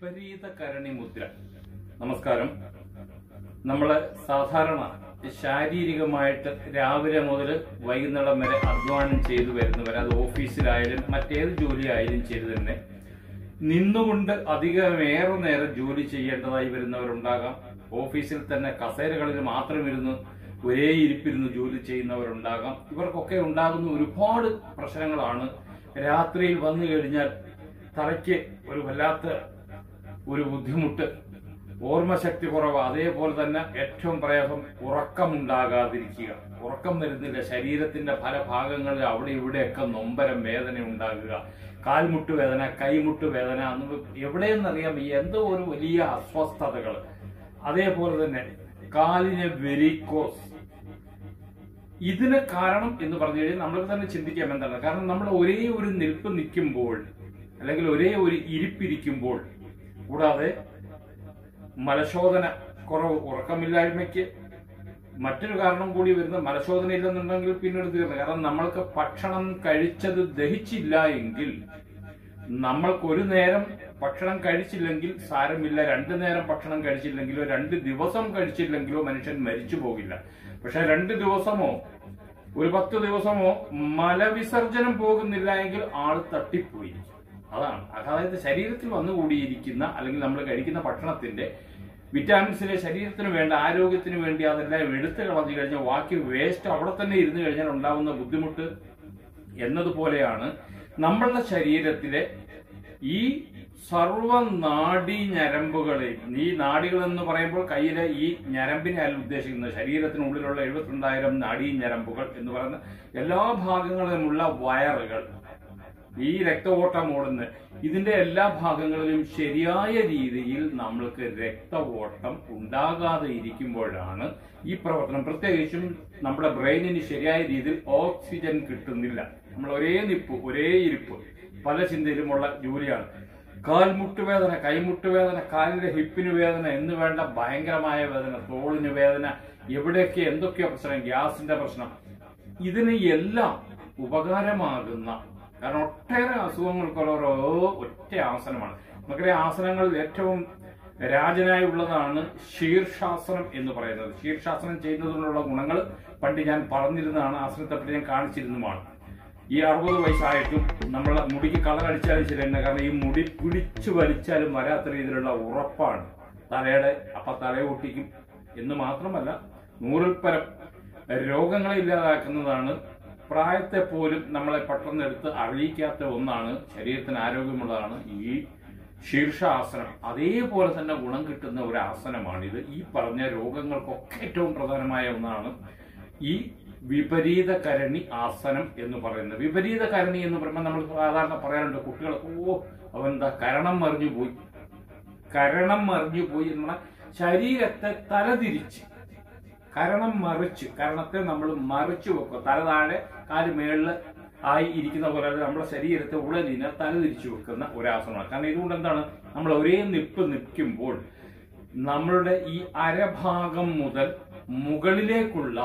വിപരീത കരണി മുദ്ര നമസ്കാരം നമ്മള് സാധാരണ ശാരീരികമായിട്ട് രാവിലെ മുതൽ വൈകുന്നേരം വരെ അധ്വാനം ചെയ്തു വരുന്നവർ അത് ഓഫീസിലായാലും മറ്റേത് ജോലി ആയാലും ചെയ്തു തന്നെ നിന്നുകൊണ്ട് അധികമേറെ നേരം ജോലി ചെയ്യേണ്ടതായി വരുന്നവരുണ്ടാകാം ഓഫീസിൽ തന്നെ കസേരകളിൽ മാത്രം ഇരുന്ന് ഒരേ ഇരിപ്പിരുന്ന് ജോലി ചെയ്യുന്നവരുണ്ടാകാം ഇവർക്കൊക്കെ ഉണ്ടാകുന്ന ഒരുപാട് പ്രശ്നങ്ങളാണ് രാത്രിയിൽ വന്നു കഴിഞ്ഞാൽ തലയ്ക്ക് ഒരു വല്ലാത്ത ഒരു ബുദ്ധിമുട്ട് ഓർമ്മശക്തി കുറവ് അതേപോലെ തന്നെ ഏറ്റവും പ്രയാസം ഉറക്കമുണ്ടാകാതിരിക്കുക ഉറക്കം വരുന്നില്ല ശരീരത്തിന്റെ പല ഭാഗങ്ങളിൽ അവിടെ ഇവിടെയൊക്കെ നൊമ്പരം വേദന ഉണ്ടാകുക കാൽമുട്ട് വേദന കൈമുട്ട് വേദന എന്ന് എവിടെയെന്നറിയാം ഈ എന്തോ ഒരു വലിയ അസ്വസ്ഥതകൾ അതേപോലെ തന്നെ കാലിന് വെരിക്കോസ് ഇതിന് കാരണം എന്ന് പറഞ്ഞു കഴിഞ്ഞാൽ നമ്മൾക്ക് തന്നെ ചിന്തിക്കാം എന്താണ് കാരണം നമ്മൾ ഒരേ ഒരു നിൽപ്പ് നിൽക്കുമ്പോൾ അല്ലെങ്കിൽ ഒരേ ഒരു ഇരിപ്പിരിക്കുമ്പോൾ കൂടാതെ മലശോധന കുറവ് ഉറക്കമില്ലായ്മയ്ക്ക് മറ്റൊരു കാരണം കൂടി വരുന്ന മലശോധന ഇല്ലെന്നുണ്ടെങ്കിൽ പിന്നീട് തീർന്നു കാരണം നമ്മൾക്ക് ഭക്ഷണം കഴിച്ചത് ദഹിച്ചില്ല എങ്കിൽ നമ്മൾക്ക് ഒരു നേരം ഭക്ഷണം കഴിച്ചില്ലെങ്കിൽ സാരമില്ല രണ്ടു നേരം ഭക്ഷണം കഴിച്ചില്ലെങ്കിലോ രണ്ട് ദിവസം കഴിച്ചില്ലെങ്കിലോ മനുഷ്യൻ മരിച്ചു പോകില്ല പക്ഷെ രണ്ട് ദിവസമോ ഒരു പത്ത് ദിവസമോ മലവിസർജനം പോകുന്നില്ല എങ്കിൽ ആള് തട്ടിപ്പോയി അതാണ് അതായത് ശരീരത്തിൽ വന്നുകൂടിയിരിക്കുന്ന അല്ലെങ്കിൽ നമ്മൾ കഴിക്കുന്ന ഭക്ഷണത്തിന്റെ വിറ്റാമിൻസിനെ ശരീരത്തിന് വേണ്ട ആരോഗ്യത്തിന് വേണ്ടി അതെല്ലാം എടുത്തു കളഞ്ഞു കഴിഞ്ഞാൽ ബാക്കി വേസ്റ്റ് അവിടെ തന്നെ ഇരുന്ന് കഴിഞ്ഞാൽ ഉണ്ടാവുന്ന ബുദ്ധിമുട്ട് എന്നതുപോലെയാണ് നമ്മളുടെ ശരീരത്തിലെ ഈ സർവ നാഡി ഞരമ്പുകളെയും ഈ നാഡികൾ എന്ന് പറയുമ്പോൾ കയ്യിലെ ഈ ഞരമ്പിനെ അല്ല ഉദ്ദേശിക്കുന്നത് ശരീരത്തിനുള്ളിലുള്ള എഴുപത്തിരണ്ടായിരം നാഡീ ഞരമ്പുകൾ എന്ന് പറയുന്ന എല്ലാ ഭാഗങ്ങളിലുമുള്ള വയറുകൾ ഈ രക്തഓട്ടം ഓടുന്ന ഇതിന്റെ എല്ലാ ഭാഗങ്ങളിലും ശരിയായ രീതിയിൽ നമ്മൾക്ക് രക്തഓട്ടം ഉണ്ടാകാതെ ഇരിക്കുമ്പോഴാണ് ഈ പ്രവർത്തനം പ്രത്യേകിച്ചും നമ്മുടെ ബ്രെയിനിന് ശരിയായ രീതിയിൽ ഓക്സിജൻ കിട്ടുന്നില്ല നമ്മൾ ഒരേ നിപ്പ് ഒരേ ഇരിപ്പ് പല ചിന്തയിലുമുള്ള ജോലിയാണ് കാൽമുട്ട് വേദന കൈമുട്ട് വേദന കാലിന്റെ ഹിപ്പിന് വേദന എന്ന് വേണ്ട ഭയങ്കരമായ വേദന തോളിന് വേദന എവിടെയൊക്കെ എന്തൊക്കെയോ പ്രശ്നം ഗ്യാസിന്റെ പ്രശ്നം ഇതിന് എല്ലാം ഉപകാരമാകുന്ന കാരണം ഒട്ടേറെ അസുഖങ്ങൾക്ക് ഓരോ ഒറ്റ ആസനമാണ് നമുക്കറിയാം ആസനങ്ങളിൽ ഏറ്റവും രാജനായി ഉള്ളതാണ് ശീർഷാസനം എന്ന് പറയുന്നത് ശീർഷാസനം ചെയ്യുന്നതിനുള്ള ഗുണങ്ങൾ പണ്ട് ഞാൻ പറഞ്ഞിരുന്നതാണ് ആസനത്തെ പറ്റി ഞാൻ കാണിച്ചിരുന്നതുമാണ് ഈ അറുപത് വയസ്സായിട്ടും നമ്മളെ മുടിക്ക് കളർ അടിച്ചാലും ശരി തന്നെ കാരണം ഈ മുടി പിടിച്ചു വലിച്ചാലും വരാത്ത രീതിയിലുള്ള ഉറപ്പാണ് തലയുടെ അപ്പൊ തലയെ ഒട്ടിക്കും എന്ന് മാത്രമല്ല നൂറിൽ പരം രോഗങ്ങളെ ഇല്ലാതാക്കുന്നതാണ് പ്രായത്തെ പോലും നമ്മളെ പെട്ടെന്ന് എടുത്ത് അറിയിക്കാത്ത ഒന്നാണ് ശരീരത്തിന് ആരോഗ്യമുള്ളതാണ് ഈ ശീർഷാസനം അതേപോലെ തന്നെ ഗുണം കിട്ടുന്ന ഒരു ആസനമാണിത് ഈ പറഞ്ഞ രോഗങ്ങൾക്കൊക്കെ ഏറ്റവും പ്രധാനമായ ഒന്നാണ് ഈ വിപരീത കരണി ആസനം എന്ന് പറയുന്നത് വിപരീത കരണി എന്ന് പറയുമ്പോൾ നമ്മൾ സാധാരണ പറയാറുണ്ട് കുട്ടികൾ ഓ അവൻ കരണം മറിഞ്ഞു പോയി കരണം മറിഞ്ഞു പോയി എന്ന് പറഞ്ഞാൽ ശരീരത്തെ തലതിരിച്ച് കരണം മറിച്ച് കരണത്തെ നമ്മൾ മറിച്ചു വെക്കുക തല താഴെ കാല് മേളില് ആയി ഇരിക്കുന്ന പോലെ നമ്മുടെ ശരീരത്തെ ഉളലിനെ തലതിരിച്ചു വെക്കുന്ന ഒരു ആസനമാണ് കാരണം ഇതുകൊണ്ട് എന്താണ് നമ്മൾ ഒരേ നിപ്പ് നിൽക്കുമ്പോൾ നമ്മളുടെ ഈ അരഭാഗം മുതൽ മുകളിലേക്കുള്ള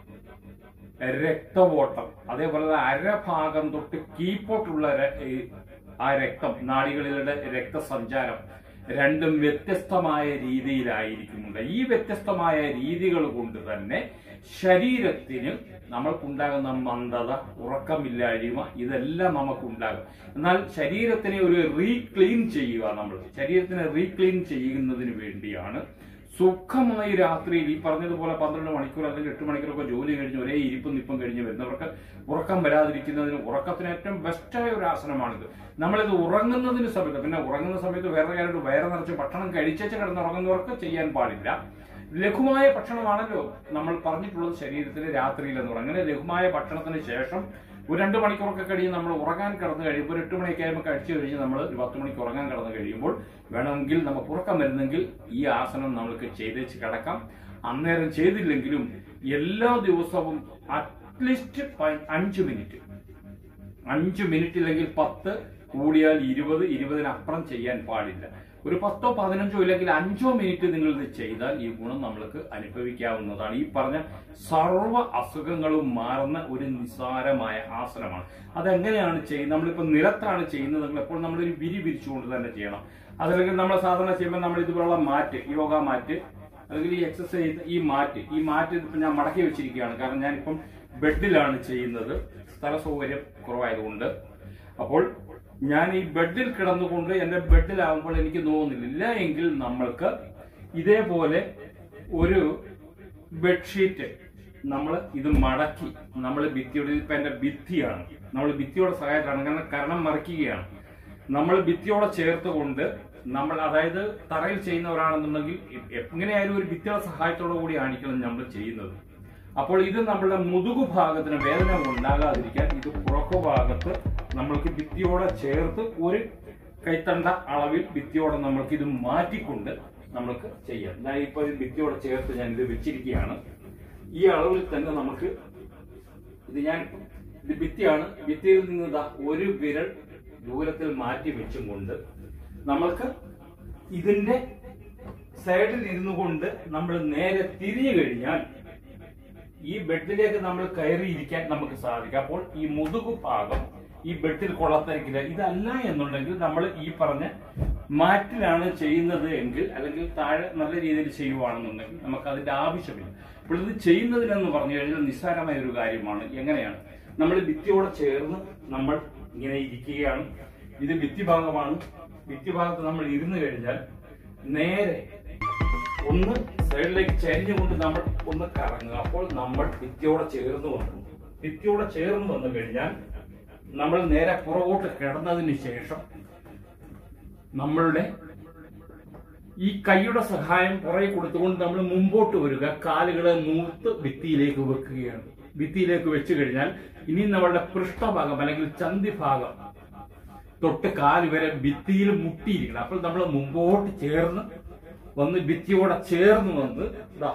രക്തവോട്ടം അതേപോലെ അരഭാഗം തൊട്ട് കീപ്പോട്ടുള്ള ര- ഈ ആ രക്തം നാടികളിലെ രക്തസഞ്ചാരം രണ്ടും വ്യത്യസ്തമായ രീതിയിലായിരിക്കുന്നുണ്ട് ഈ വ്യത്യസ്തമായ രീതികൾ കൊണ്ട് തന്നെ ശരീരത്തിന് നമ്മൾക്കുണ്ടാകുന്ന മന്ദത ഉറക്കമില്ലായ്മ ഇതെല്ലാം നമുക്കുണ്ടാകും എന്നാൽ ശരീരത്തിനെ ഒരു റീക്ലീൻ ചെയ്യുക നമ്മൾ ശരീരത്തിനെ റീക്ലീൻ ചെയ്യുന്നതിന് വേണ്ടിയാണ് സുഖമായി രാത്രിയിൽ ഈ പറഞ്ഞതുപോലെ പന്ത്രണ്ട് മണിക്കൂർ അല്ലെങ്കിൽ എട്ട് മണിക്കൂറൊക്കെ ജോലി കഴിഞ്ഞ് ഒരേ ഇരിപ്പും നിപ്പും കഴിഞ്ഞ് വരുന്നവർക്ക് ഉറക്കം വരാതിരിക്കുന്നതിന് ഉറക്കത്തിന് ഏറ്റവും ബെസ്റ്റായ ഒരു ആസനമാണിത് നമ്മളിത് ഉറങ്ങുന്നതിന് സമയത്ത് പിന്നെ ഉറങ്ങുന്ന സമയത്ത് വേറെ കാര്യമായിട്ട് വയറ് നിറച്ച് ഭക്ഷണം കഴിച്ചേച്ച് കിടന്നുറങ്ങുന്നവർക്ക് ചെയ്യാൻ പാടില്ല ലഘുമായ ഭക്ഷണമാണല്ലോ നമ്മൾ പറഞ്ഞിട്ടുള്ളത് ശരീരത്തിന് രാത്രിയിൽ എന്ന് പറയുന്നത് അങ്ങനെ ലഘുമായ ഭക്ഷണത്തിന് ശേഷം ഒരു രണ്ട് മണിക്കൂറൊക്കെ കഴിയും നമ്മൾ ഉറങ്ങാൻ കിടന്ന് കഴിയുമ്പോൾ ഒരു എട്ട് മണിയൊക്കെ ആകുമ്പോൾ കഴിച്ചു കഴിഞ്ഞ് നമ്മൾ ഒരു പത്ത് മണിക്ക് ഉറങ്ങാൻ കിടന്ന് കഴിയുമ്പോൾ വേണമെങ്കിൽ നമുക്ക് ഉറക്കം വരുന്നെങ്കിൽ ഈ ആസനം നമ്മൾക്ക് ചെയ്തേച്ച് കിടക്കാം അന്നേരം ചെയ്തില്ലെങ്കിലും എല്ലാ ദിവസവും അറ്റ്ലീസ്റ്റ് അഞ്ച് മിനിറ്റ് അഞ്ച് മിനിറ്റ് ഇല്ലെങ്കിൽ പത്ത് കൂടിയാൽ ഇരുപത് ഇരുപതിനപ്പുറം ചെയ്യാൻ പാടില്ല ഒരു പത്തോ പതിനഞ്ചോ ഇല്ലെങ്കിൽ അഞ്ചോ മിനിറ്റ് നിങ്ങൾ ഇത് ചെയ്താൽ ഈ ഗുണം നമ്മൾക്ക് അനുഭവിക്കാവുന്നതാണ് ഈ പറഞ്ഞ സർവ്വ അസുഖങ്ങളും മാറുന്ന ഒരു നിസ്സാരമായ ആസനമാണ് അതെങ്ങനെയാണ് ചെയ്യുന്നത് നമ്മളിപ്പോൾ നിലത്താണ് ചെയ്യുന്നതെങ്കിൽ എപ്പോൾ നമ്മളൊരു വിരി വിരിച്ചുകൊണ്ട് തന്നെ ചെയ്യണം അതല്ലെങ്കിൽ നമ്മൾ സാധാരണ ചെയ്യുമ്പോൾ നമ്മൾ ഇതുപോലുള്ള മാറ്റ് യോഗ മാറ്റ് അല്ലെങ്കിൽ ഈ എക്സസൈസ് ഈ മാറ്റ് ഈ മാറ്റ് ഇപ്പം ഞാൻ മടക്കി വെച്ചിരിക്കുകയാണ് കാരണം ഞാനിപ്പം ബെഡിലാണ് ചെയ്യുന്നത് സ്ഥല സൗകര്യം കുറവായതുകൊണ്ട് അപ്പോൾ ഞാൻ ഈ ബെഡിൽ കിടന്നുകൊണ്ട് എന്റെ ബെഡിലാവുമ്പോൾ എനിക്ക് തോന്നുന്നില്ല ഇല്ല എങ്കിൽ നമ്മൾക്ക് ഇതേപോലെ ഒരു ബെഡ്ഷീറ്റ് നമ്മൾ ഇത് മടക്കി നമ്മൾ ഭിത്തിയോട് ഇപ്പൊ എന്റെ ഭിത്തിയാണ് നമ്മൾ ഭിത്തിയോടെ സഹായത്താണ് കാരണം കരണം മറിക്കുകയാണ് നമ്മൾ ഭിത്തിയോടെ ചേർത്ത് കൊണ്ട് നമ്മൾ അതായത് തറയിൽ ചെയ്യുന്നവരാണെന്നുണ്ടെങ്കിൽ എങ്ങനെയായാലും ഒരു ഭിത്തിയുടെ സഹായത്തോടു കൂടി ആയിരിക്കണം നമ്മൾ ചെയ്യുന്നത് അപ്പോൾ ഇത് നമ്മളുടെ മുതുകു ഭാഗത്തിന് വേദന ഉണ്ടാകാതിരിക്കാൻ ഇത് പുറക്കു ഭാഗത്ത് നമ്മൾക്ക് ഭിത്തിയോടെ ചേർത്ത് ഒരു കൈത്തണ്ട അളവിൽ ഭിത്തിയോടെ നമ്മൾക്ക് ഇത് മാറ്റിക്കൊണ്ട് നമ്മൾക്ക് ചെയ്യാം ഞാൻ ഇപ്പോൾ ഒരു ഭിത്തിയോടെ ചേർത്ത് ഞാൻ ഇത് വെച്ചിരിക്കുകയാണ് ഈ അളവിൽ തന്നെ നമുക്ക് ഇത് ഞാൻ ഇത് ഭിത്തിയാണ് ഭിത്തിയിൽ നിന്ന് ദാ ഒരു വിരൽ ദൂരത്തിൽ മാറ്റി വെച്ചും കൊണ്ട് നമ്മൾക്ക് ഇതിന്റെ സൈഡിൽ ഇരുന്നു കൊണ്ട് നമ്മൾ നേരെ തിരിഞ്ഞു കഴിഞ്ഞാൽ ഈ ബെഡിലേക്ക് നമ്മൾ കയറിയിരിക്കാൻ നമുക്ക് സാധിക്കും അപ്പോൾ ഈ മുതുകു ഭാഗം ഈ ബെഡിൽ കൊള്ളത്തിരിക്കില്ല ഇതല്ല എന്നുണ്ടെങ്കിൽ നമ്മൾ ഈ പറഞ്ഞ മാറ്റിലാണ് ചെയ്യുന്നത് എങ്കിൽ അല്ലെങ്കിൽ താഴെ നല്ല രീതിയിൽ ചെയ്യുവാണെന്നുണ്ടെങ്കിൽ നമുക്ക് അതിന്റെ ആവശ്യമില്ല അപ്പോൾ ഇത് ചെയ്യുന്നതിനെന്ന് പറഞ്ഞു കഴിഞ്ഞാൽ നിസ്സാരമായ ഒരു കാര്യമാണ് എങ്ങനെയാണ് നമ്മൾ ഭിത്തിയോടെ ചേർന്ന് നമ്മൾ ഇങ്ങനെ ഇരിക്കുകയാണ് ഇത് ഭിത്തി ഭാഗമാണ് ഭിത്തി ഭാഗത്ത് നമ്മൾ ഇരുന്ന് കഴിഞ്ഞാൽ നേരെ ഒന്ന് സൈഡിലേക്ക് ചരിഞ്ഞുകൊണ്ട് നമ്മൾ ഒന്ന് കറങ്ങുക അപ്പോൾ നമ്മൾ ഭിത്തിയോടെ ചേർന്ന് വന്നു ഭിത്തിയോടെ ചേർന്ന് വന്നു കഴിഞ്ഞാൽ നമ്മൾ നേരെ പുറകോട്ട് കിടന്നതിന് ശേഷം നമ്മളുടെ ഈ കൈയുടെ സഹായം പുറകെ കൊടുത്തുകൊണ്ട് നമ്മൾ മുമ്പോട്ട് വരിക കാലുകളെ നൂത്ത് ഭിത്തിയിലേക്ക് വെക്കുകയാണ് ഭിത്തിയിലേക്ക് വെച്ച് കഴിഞ്ഞാൽ ഇനി നമ്മളുടെ പൃഷ്ഠഭാഗം അല്ലെങ്കിൽ ചന്തി ഭാഗം തൊട്ട് കാല് വരെ ഭിത്തിയിൽ മുട്ടിയിരിക്കണം അപ്പോൾ നമ്മൾ മുമ്പോട്ട് ചേർന്ന് വന്ന് ഭിത്തിയോടെ ചേർന്ന് വന്ന് ഇതാ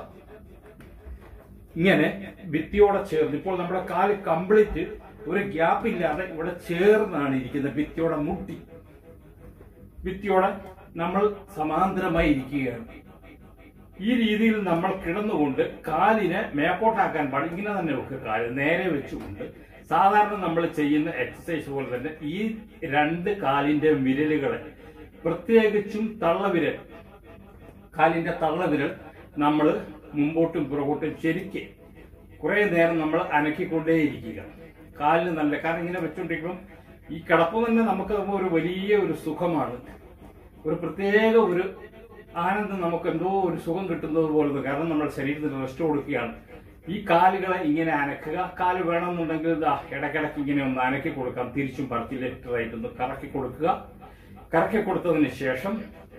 ഇങ്ങനെ ഭിത്തിയോടെ ചേർന്ന് ഇപ്പോൾ നമ്മുടെ കാല് കംപ്ലീറ്റ് ഒരു ഗ്യാപ്പ് ഇല്ലാതെ ഇവിടെ ചേർന്നാണ് ഇരിക്കുന്നത് ഭിത്തിയോടെ മുട്ടി ഭിത്തിയോടെ നമ്മൾ സമാന്തരമായി ഇരിക്കുകയാണ് ഈ രീതിയിൽ നമ്മൾ കിടന്നുകൊണ്ട് കാലിനെ മേപ്പോട്ടാക്കാൻ പാടില്ല ഇങ്ങനെ തന്നെ വെക്കുക കാല് നേരെ വെച്ചുകൊണ്ട് സാധാരണ നമ്മൾ ചെയ്യുന്ന എക്സസൈസ് പോലെ തന്നെ ഈ രണ്ട് കാലിന്റെ വിരലുകളെ പ്രത്യേകിച്ചും തള്ളവിരൽ കാലിന്റെ തള്ളവിരൽ നമ്മൾ മുമ്പോട്ടും പുറകോട്ടും ശരിക്ക് കുറെ നേരം നമ്മൾ അനക്കിക്കൊണ്ടേയിരിക്കുക കാലിന് നല്ല കാരണം ഇങ്ങനെ വെച്ചോണ്ടിരിക്കുമ്പോൾ ഈ കിടപ്പ് തന്നെ നമുക്ക് ഒരു വലിയ ഒരു സുഖമാണ് ഒരു പ്രത്യേക ഒരു ആനന്ദം നമുക്ക് എന്തോ ഒരു സുഖം കിട്ടുന്നത് പോലെ കാരണം നമ്മുടെ ശരീരത്തിന് റെസ്റ്റ് കൊടുക്കുകയാണ് ഈ കാലുകളെ ഇങ്ങനെ അനക്കുക കാല് വേണമെന്നുണ്ടെങ്കിൽ ഇതാ ഇടയ്ക്കിടയ്ക്ക് ഇങ്ങനെ ഒന്ന് അനക്കി കൊടുക്കാം തിരിച്ചും പറത്തി ലെറ്ററായിട്ട് ഒന്ന് കറക്കി കൊടുക്കുക കറക്കി കൊടുത്തതിന് ശേഷം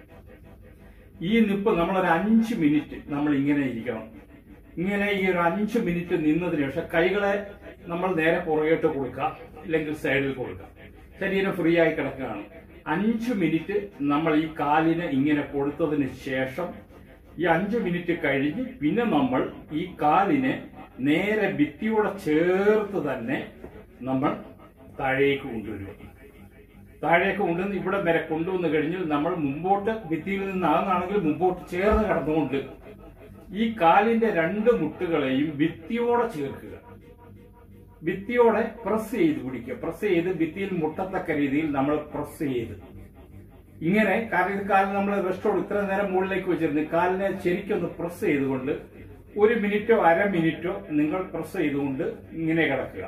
ഈ നിപ്പ് നമ്മളൊരു അഞ്ച് മിനിറ്റ് നമ്മൾ ഇങ്ങനെ ഇരിക്കണം ഇങ്ങനെ ഈ ഒരു അഞ്ച് മിനിറ്റ് നിന്നതിന് ശേഷം കൈകളെ നമ്മൾ നേരെ പുറകോട്ട് കൊടുക്കുക അല്ലെങ്കിൽ സൈഡിൽ കൊടുക്കുക ശരീരം ഫ്രീ ആയി കിടക്കുകയാണ് അഞ്ച് മിനിറ്റ് നമ്മൾ ഈ കാലിന് ഇങ്ങനെ കൊടുത്തതിന് ശേഷം ഈ അഞ്ച് മിനിറ്റ് കഴിഞ്ഞ് പിന്നെ നമ്മൾ ഈ കാലിനെ നേരെ ഭിത്തിയോടെ ചേർത്ത് തന്നെ നമ്മൾ താഴേക്ക് കൊണ്ടുവരും താഴേക്ക് കൊണ്ടുവന്ന് ഇവിടെ വരെ കൊണ്ടുവന്ന് കഴിഞ്ഞ് നമ്മൾ മുമ്പോട്ട് ഭിത്തിയിൽ നിന്ന് അകന്നാണെങ്കിൽ മുമ്പോട്ട് ചേർന്ന് കടന്നുകൊണ്ട് ഈ കാലിന്റെ രണ്ട് മുട്ടുകളെയും ഭിത്തിയോടെ ചേർക്കുക ഭിത്തിയോടെ പ്രസ് ചെയ്ത് പിടിക്കുക പ്രസ് ചെയ്ത് ഭിത്തിയിൽ മുട്ടത്തക്ക രീതിയിൽ നമ്മൾ പ്രസ് ചെയ്ത് ഇങ്ങനെ കാരണം ഇത് കാലിന് നമ്മൾ റെസ്റ്റോട് ഇത്ര നേരം മുകളിലേക്ക് വെച്ചിരുന്നു കാലിനെ ശരിക്കൊന്ന് പ്രസ് ചെയ്തുകൊണ്ട് ഒരു മിനിറ്റോ അര മിനിറ്റോ നിങ്ങൾ പ്രസ് ചെയ്തുകൊണ്ട് ഇങ്ങനെ കിടക്കുക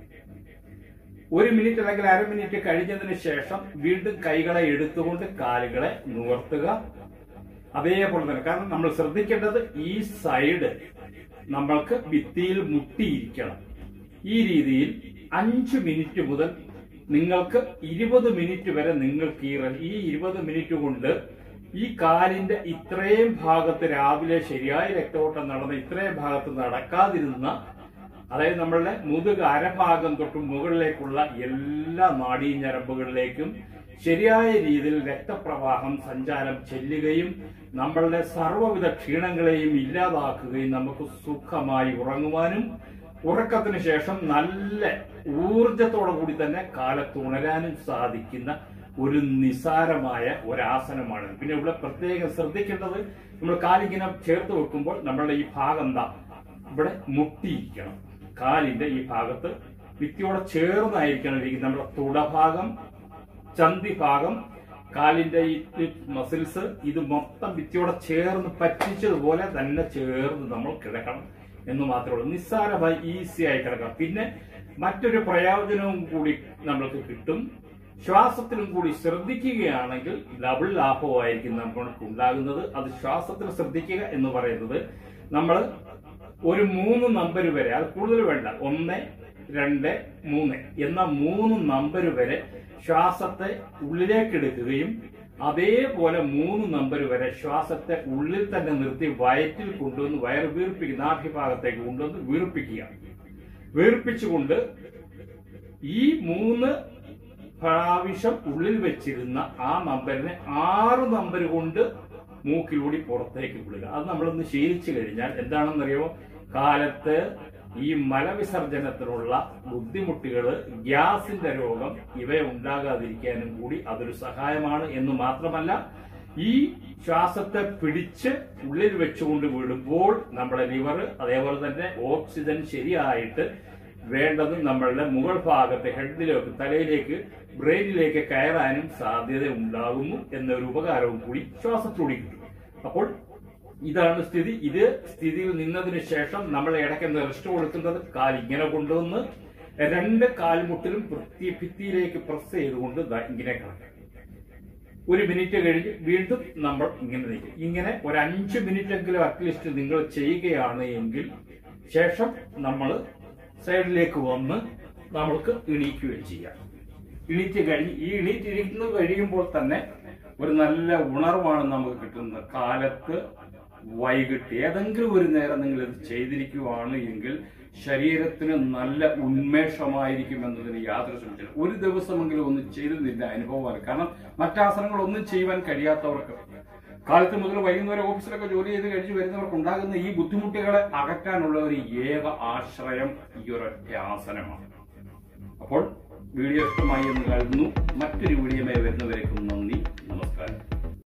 ഒരു മിനിറ്റ് അല്ലെങ്കിൽ അര മിനിറ്റ് കഴിഞ്ഞതിന് ശേഷം വീണ്ടും കൈകളെ എടുത്തുകൊണ്ട് കാലുകളെ നിവർത്തുക അതേപോലെ തന്നെ കാരണം നമ്മൾ ശ്രദ്ധിക്കേണ്ടത് ഈ സൈഡ് നമ്മൾക്ക് ഭിത്തിയിൽ മുട്ടിയിരിക്കണം ഈ രീതിയിൽ അഞ്ച് മിനിറ്റ് മുതൽ നിങ്ങൾക്ക് ഇരുപത് മിനിറ്റ് വരെ നിങ്ങൾക്ക് ഈ റ- ഈ ഇരുപത് മിനിറ്റ് കൊണ്ട് ഈ കാലിന്റെ ഇത്രയും ഭാഗത്ത് രാവിലെ ശരിയായ രക്തോട്ടം നടന്ന ഇത്രയും ഭാഗത്ത് നടക്കാതിരുന്ന അതായത് നമ്മളുടെ മുതുക അരഭാഗം തൊട്ട് മുകളിലേക്കുള്ള എല്ലാ നാഡീഞരമ്പുകളിലേക്കും ശരിയായ രീതിയിൽ രക്തപ്രവാഹം സഞ്ചാരം ചെല്ലുകയും നമ്മളുടെ സർവ്വവിധ ക്ഷീണങ്ങളെയും ഇല്ലാതാക്കുകയും നമുക്ക് സുഖമായി ഉറങ്ങുവാനും ഉറക്കത്തിന് ശേഷം നല്ല ഊർജത്തോടു കൂടി തന്നെ കാലത്ത് ഉണരാനും സാധിക്കുന്ന ഒരു നിസാരമായ ഒരാസനമാണ് പിന്നെ ഇവിടെ പ്രത്യേകം ശ്രദ്ധിക്കേണ്ടത് നമ്മൾ കാലിങ്ങനെ ചേർത്ത് വെക്കുമ്പോൾ നമ്മളുടെ ഈ ഭാഗം എന്താ ഇവിടെ മുട്ടിയിരിക്കണം കാലിന്റെ ഈ ഭാഗത്ത് ഭിത്തിയോടെ ചേർന്നായിരിക്കണം ഇരിക്കുന്നത് നമ്മുടെ തുടഭാഗം ചന്തി ഭാഗം കാലിന്റെ ഈ മസിൽസ് ഇത് മൊത്തം ഭിത്തിയോടെ ചേർന്ന് പറ്റിച്ചതുപോലെ തന്നെ ചേർന്ന് നമ്മൾ കിടക്കണം എന്ന് മാത്രമേ ഉള്ളൂ നിസ്സാരമായി ഈസി ആയി കിടക്കാം പിന്നെ മറ്റൊരു പ്രയോജനവും കൂടി നമ്മൾക്ക് കിട്ടും ശ്വാസത്തിലും കൂടി ശ്രദ്ധിക്കുകയാണെങ്കിൽ ഡബിൾ ലാഭമായിരിക്കും നമുക്ക് ഉണ്ടാകുന്നത് അത് ശ്വാസത്തിൽ ശ്രദ്ധിക്കുക എന്ന് പറയുന്നത് നമ്മൾ ഒരു മൂന്ന് നമ്പർ വരെ അത് കൂടുതൽ വേണ്ട ഒന്ന് രണ്ട് മൂന്ന് എന്ന മൂന്ന് നമ്പർ വരെ ശ്വാസത്തെ ഉള്ളിലേക്ക് എടുക്കുകയും അതേപോലെ മൂന്ന് നമ്പർ വരെ ശ്വാസത്തെ ഉള്ളിൽ തന്നെ നിർത്തി വയറ്റിൽ കൊണ്ടുവന്ന് വയറ് വീർപ്പിക്കുക നാഭിഭാഗത്തേക്ക് കൊണ്ടുവന്ന് വീർപ്പിക്കുക വീർപ്പിച്ചുകൊണ്ട് ഈ മൂന്ന് പ്രാവശ്യം ഉള്ളിൽ വെച്ചിരുന്ന ആ നമ്പറിനെ ആറ് നമ്പർ കൊണ്ട് മൂക്കിലൂടി പുറത്തേക്ക് വിടുക അത് നമ്മളൊന്ന് ശീലിച്ചു കഴിഞ്ഞാൽ എന്താണെന്നറിയോ കാലത്ത് ഈ മലവിസർജനത്തിനുള്ള ബുദ്ധിമുട്ടുകള് ഗ്യാസിന്റെ രോഗം ഇവ ഉണ്ടാകാതിരിക്കാനും കൂടി അതൊരു സഹായമാണ് എന്ന് മാത്രമല്ല ഈ ശ്വാസത്തെ പിടിച്ച് ഉള്ളിൽ വെച്ചുകൊണ്ട് വിടുമ്പോൾ നമ്മുടെ ലിവർ അതേപോലെ തന്നെ ഓക്സിജൻ ശരിയായിട്ട് വേണ്ടത് നമ്മളുടെ മുകൾ ഭാഗത്തെ ഹെഡിലേക്ക് തലയിലേക്ക് ബ്രെയിനിലേക്ക് കയറാനും സാധ്യത ഉണ്ടാകുന്നു എന്നൊരു ഉപകാരവും കൂടി ശ്വാസത്തിലൂടെ കിട്ടും അപ്പോൾ ഇതാണ് സ്ഥിതി ഇത് സ്ഥിതിയിൽ നിന്നതിന് ശേഷം നമ്മൾ ഇടയ്ക്ക് റെസ്റ്റ് കൊടുക്കുന്നത് കാൽ ഇങ്ങനെ കൊണ്ടുവന്ന് രണ്ട് കാൽമുട്ടിലും വൃത്തി ഭിത്തിയിലേക്ക് പ്രസ് ചെയ്തുകൊണ്ട് ദാ ഇങ്ങനെ കിടക്കാം ഒരു മിനിറ്റ് കഴിഞ്ഞ് വീണ്ടും നമ്മൾ ഇങ്ങനെ നിൽക്കും ഇങ്ങനെ ഒരു അഞ്ച് മിനിറ്റ് എങ്കിലും അറ്റ്ലീസ്റ്റ് നിങ്ങൾ ചെയ്യുകയാണ് എങ്കിൽ ശേഷം നമ്മൾ സൈഡിലേക്ക് വന്ന് നമ്മൾക്ക് എണീക്കുകയും ചെയ്യാം എണീറ്റ് കഴിഞ്ഞ് ഈ എണീറ്റിരിക്കുന്നത് കഴിയുമ്പോൾ തന്നെ ഒരു നല്ല ഉണർവാണ് നമുക്ക് കിട്ടുന്നത് കാലത്ത് വൈകിട്ട് ഏതെങ്കിലും ഒരു നേരം നിങ്ങൾ ഇത് ചെയ്തിരിക്കുവാണ് എങ്കിൽ ശരീരത്തിന് നല്ല ഉന്മേഷമായിരിക്കും എന്നതിന് യാതൊരു സംശയം ഒരു ദിവസമെങ്കിലും ഒന്ന് ചെയ്തതിന്റെ അനുഭവമാണ് കാരണം മറ്റാസനങ്ങൾ ഒന്നും ചെയ്യുവാൻ കഴിയാത്തവർക്ക് കാലത്ത് മുതൽ വൈകുന്നേരം ഓഫീസിലൊക്കെ ജോലി ചെയ്ത് കഴിഞ്ഞ് വരുന്നവർക്ക് ഉണ്ടാകുന്ന ഈ ബുദ്ധിമുട്ടുകളെ അകറ്റാനുള്ള ഒരു ഏക ആശ്രയം ഈ ഒരൊറ്റ ആസനമാണ് അപ്പോൾ വീഡിയോ ഇഷ്ടമായി എന്ന് കരുതുന്നു മറ്റൊരു വീഡിയോയുമായി